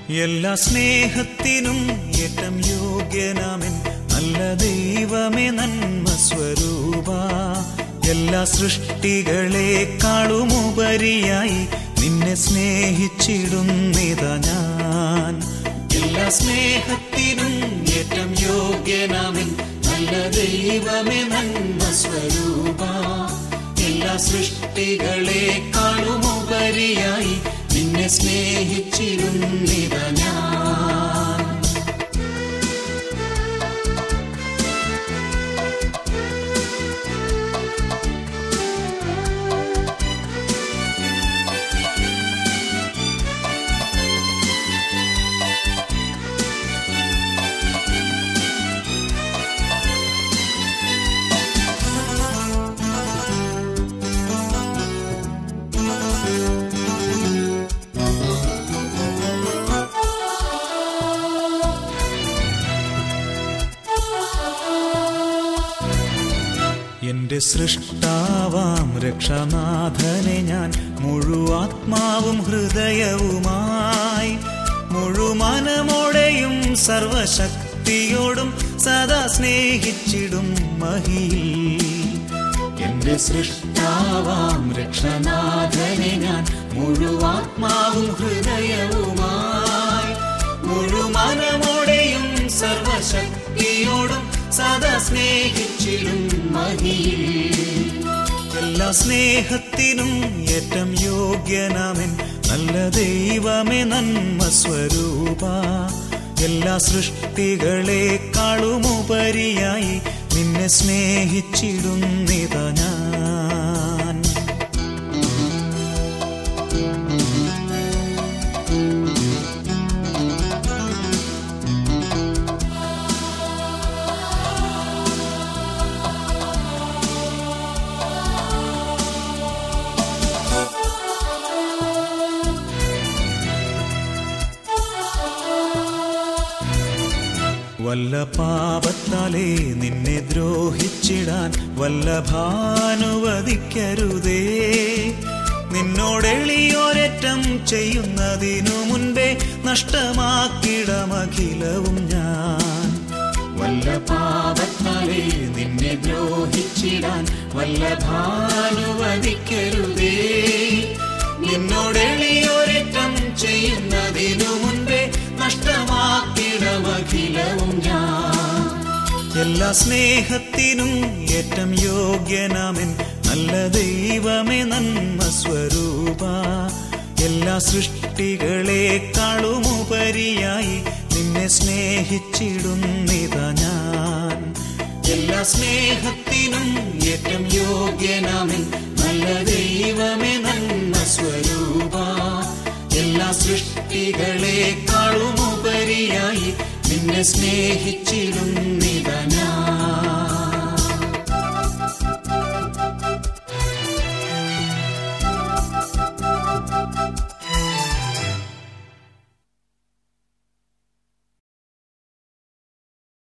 എല്ലാ സ്നേഹത്തിനും ഏറ്റം യോഗ്യനാമൻ നല്ല ദൈവമേ നന്മ സ്വരൂപ എല്ലാ സൃഷ്ടികളെക്കാളും ഉപരിയായി നിന്നെ സ്നേഹിച്ചിടുന്നിത ഞാൻ എല്ലാ സ്നേഹത്തിനും ഏറ്റം യോഗ്യനാമൻ നല്ല ദൈവമേ നന്മ സ്വരൂപ എല്ലാ സൃഷ്ടികളെക്കാളും ഉപരിയായി നിന്നെ സ്നേഹിച്ചിരുന്നിത ഞാൻ എന്റെ സൃഷ്ടാവാം രക്ഷനാഥനെ ഞാൻ മുഴുവാത്മാവും ഹൃദയവുമായി മുഴുമനമോടെയും സർവശക്തിയോടും സദാ സ്നേഹിച്ചിടും മഹിയിൽ എന്റെ സൃഷ്ടാവാം രക്ഷനാഥനെ ഞാൻ മുഴുവാത്മാവും ഹൃദയവുമായി മുഴുമനമോടെയും സർവശക്തിയോടും സദാ സ്നേഹിച്ചിടും മഹിയിൽ എല്ലാ സ്നേഹത്തിനും ഏറ്റം യോഗ്യനാമൻ നല്ല ദൈവമേ നന്മ സ്വരൂപ എല്ലാ സൃഷ്ടികളെക്കാളും ഉപരിയായി നിന്നെ സ്നേഹിച്ചിടുന്നിത ഞാൻ വല്ല പാപത്താലേ നിന്നെ ദ്രോഹിച്ചിടാൻ വല്ല ഭാനുവദിക്കരുതേ നിന്നോടെളിയോരറ്റം ചെയ്യുന്നതിനു മുൻപേ നഷ്ടമാക്കിടമഖിലവും ഞാൻ വല്ല പാപത്താലേ നിന്നെ ദ്രോഹിച്ചിടാൻ വല്ല ഭാനുവദിക്കരുതേ നിന്നോടെളിയോരറ്റം ചെയ്യുന്നതിനു മുൻപേ നഷ്ടമാക്കിടമഖിലവും ഞാൻ എല്ലാ സ്നേഹത്തിനും ഏറ്റം യോഗ്യനാമൻ നല്ല ദൈവമേ നന്മ സ്വരൂപ എല്ലാ സൃഷ്ടികളെക്കാളും ഉപരിയായി നിന്നെ സ്നേഹിച്ചിടുന്നിത ഞാൻ എല്ലാ സ്നേഹത്തിനും ഏറ്റം യോഗ്യനാമൻ നല്ല ദൈവമേ നന്മ സ്വരൂപ എല്ലാ സൃഷ്ടികളെക്കാളും ഉപരിയായി നിന്നെ സ്നേഹിച്ചിടുന്നിത ഞാൻ